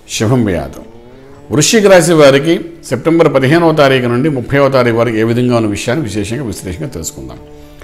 శుభం వ్యాధం వృశ్చిక రాశి వారికి సెప్టెంబర్ పదిహేనవ తారీఖు నుండి ముప్పైవ తారీఖు వరకు ఏ విధంగా ఉన్న విషయాన్ని విశేషంగా విశ్లేషంగా తెలుసుకుందాం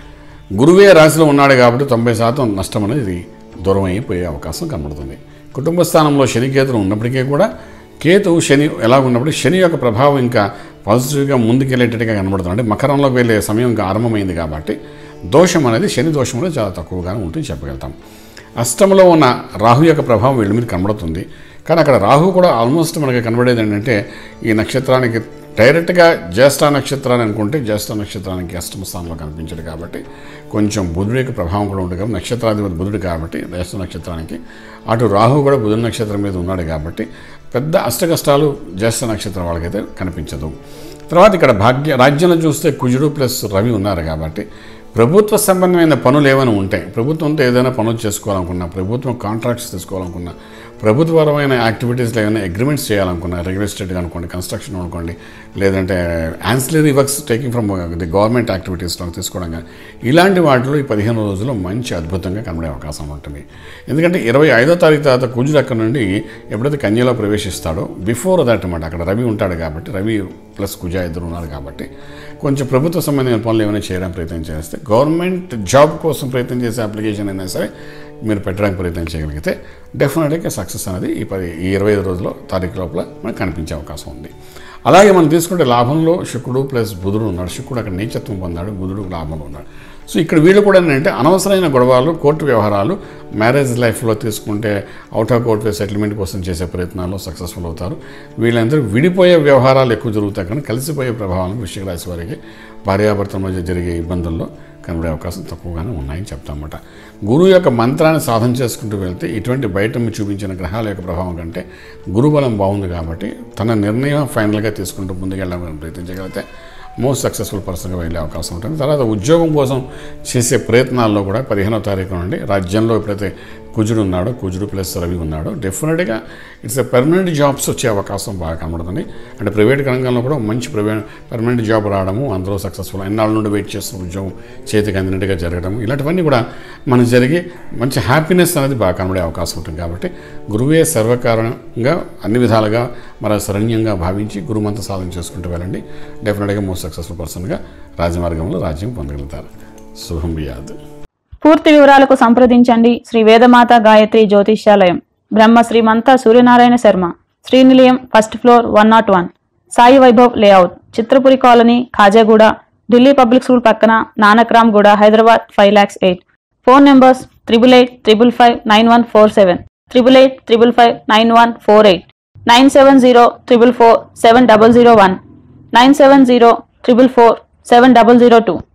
గురువే రాశిలో ఉన్నాడు కాబట్టి తొంభై శాతం నష్టం అనేది దూరం అయిపోయే అవకాశం కనబడుతుంది కుటుంబ స్థానంలో శని కేతులు ఉన్నప్పటికీ కూడా కేతు శని ఎలా ఉన్నప్పుడు శని యొక్క ప్రభావం ఇంకా పాజిటివ్గా ముందుకెళ్ళేటట్టుగా కనబడుతుంది అంటే మకరంలోకి వెళ్ళే సమయం ఇంకా ఆరంభమైంది కాబట్టి దోషం అనేది శని దోషం అనేది చాలా తక్కువగానే ఉంటుంది చెప్పగలుగుతాం అష్టంలో ఉన్న రాహు యొక్క ప్రభావం వీళ్ళ మీద కనబడుతుంది కానీ అక్కడ రాహు కూడా ఆల్మోస్ట్ మనకి కనబడేది ఏంటంటే ఈ నక్షత్రానికి డైరెక్ట్గా జ్యేష్ఠ నక్షత్రాన్ని అనుకుంటే జ్యేష్ఠ నక్షత్రానికి అష్టమ స్థానంలో కనిపించడు కాబట్టి కొంచెం బుధుడి యొక్క ప్రభావం కూడా ఉంటుంది కాబట్టి నక్షత్రాధిపతి బుధుడు కాబట్టి జ్యేష్ఠ నక్షత్రానికి అటు రాహు కూడా బుధుడి నక్షత్రం మీద ఉన్నాడు కాబట్టి పెద్ద అష్ట కష్టాలు జ్యేష్ఠ నక్షత్రం వాళ్ళకైతే కనిపించదు తర్వాత ఇక్కడ భాగ్య రాజ్యంలో చూస్తే కుజుడు ప్లస్ రవి ఉన్నారు కాబట్టి ప్రభుత్వ సంబంధమైన పనులు ఏమైనా ఉంటాయి ప్రభుత్వంతో ఏదైనా పనులు చేసుకోవాలనుకున్నా ప్రభుత్వం కాంట్రాక్ట్స్ తీసుకోవాలనుకున్నా ప్రభుత్వపరమైన యాక్టివిటీస్లో ఏమైనా అగ్రిమెంట్స్ చేయాలనుకున్నా రియల్ ఎస్టేట్ అనుకోండి కన్స్ట్రక్షన్ అనుకోండి లేదంటే ancillary works taking from the government యాక్టివిటీస్లో తీసుకోవడం కానీ ఇలాంటి వాటిలో ఈ పదిహేను రోజుల్లో మంచి అద్భుతంగా కనబడే అవకాశం ఉంటుంది ఎందుకంటే ఇరవై ఐదో తారీఖు తర్వాత కుజుడు అక్కడ నుండి ఎప్పుడైతే కన్యలో ప్రవేశిస్తాడో బిఫోర్ దట్ అనమాట అక్కడ రవి ఉంటాడు కాబట్టి రవి ప్లస్ కుజ ఇద్దరు ఉన్నారు కాబట్టి కొంచెం ప్రభుత్వ సంబంధమైన పనులు ఏమైనా చేయడానికి ప్రయత్నం చేస్తే గవర్నమెంట్ జాబ్ కోసం ప్రయత్నం చేసే అప్లికేషన్ అయినా సరే మీరు పెట్టడానికి ప్రయత్నం చేయగలిగితే డెఫినెట్గా సక్సెస్ అనేది ఈ పది ఈ ఇరవై ఐదు రోజుల తారీఖు లోపల మనకు కనిపించే అవకాశం ఉంది అలాగే మనం తీసుకుంటే లాభంలో శుక్రుడు ప్లస్ బుధుడు ఉన్నాడు శుక్రుడు అక్కడ నీచత్వం పొందాడు బుధుడు లాభంలో ఉన్నాడు సో ఇక్కడ వీళ్ళు కూడా ఏంటంటే అనవసరమైన గొడవలు కోర్టు వ్యవహారాలు మ్యారేజ్ లైఫ్లో తీసుకుంటే అవుట్ ఆఫ్ కోర్టు సెటిల్మెంట్ కోసం చేసే ప్రయత్నాల్లో సక్సెస్ఫుల్ అవుతారు వీళ్ళందరూ విడిపోయే వ్యవహారాలు ఎక్కువ జరుగుతాయి కానీ కలిసిపోయే ప్రభావం వృశ్చిక రాశి వారికి భార్యాభర్తల మధ్య జరిగే ఇబ్బందుల్లో కనబడే అవకాశం తక్కువగానే ఉన్నాయని చెప్తామన్నమాట గురువు యొక్క మంత్రాన్ని సాధన చేసుకుంటూ వెళ్తే ఇటువంటి బయట మీ చూపించిన గ్రహాల యొక్క ప్రభావం కంటే గురుబలం బాగుంది కాబట్టి తన నిర్ణయం ఫైనల్గా తీసుకుంటూ ముందుకెళ్ళాలని ప్రయత్నించగలిగితే మోస్ట్ సక్సెస్ఫుల్ పర్సన్గా వెళ్ళే అవకాశం ఉంటుంది తర్వాత ఉద్యోగం కోసం చేసే ప్రయత్నాల్లో కూడా పదిహేనో తారీఖు నుండి రాజ్యంలో ఎప్పుడైతే కుజుడు ఉన్నాడో కుజుడు ప్లస్ రవి ఉన్నాడో డెఫినెట్గా ఇట్స్ ఎ పర్మనెంట్ జాబ్స్ వచ్చే అవకాశం బాగా కనబడుతుంది అంటే ప్రైవేట్ రంగంలో కూడా మంచి ప్రైవేట్ పర్మనెంట్ జాబ్ రావడము అందులో సక్సెస్ఫుల్ ఎన్నాళ్ళ నుండి వెయిట్ చేస్తున్న ఉద్యోగం చేతికి అందినట్టుగా జరగడం ఇలాంటివన్నీ కూడా మనకు జరిగి మంచి హ్యాపీనెస్ అనేది బాగా కనబడే అవకాశం ఉంటుంది కాబట్టి గురువే సర్వకారణంగా అన్ని విధాలుగా మన శరణ్యంగా భావించి గురుమంత సాధన చేసుకుంటూ వెళ్ళండి డెఫినెట్గా మోస్ట్ సక్సెస్ఫుల్ పర్సన్గా రాజమార్గంలో రాజ్యం పొందగలుగుతారు శుభం బియాద్ పూర్తి వివరాలకు సంప్రదించండి Shri Vedamata Gayatri Jyotishyalayam Brahma Shrimanta Suryanarayana Sharma Srinilayam first floor one not one Sai Vaibhav layout Chitrapuri colony Khajaguda Delhi public school పక్కన Nanakramguda Hyderabad five lakhs eight phone numbers triple eight triple five nine one four seven triple eight triple five nine one four eight nine seven zero triple four seven double zero one nine seven zero triple four seven double zero two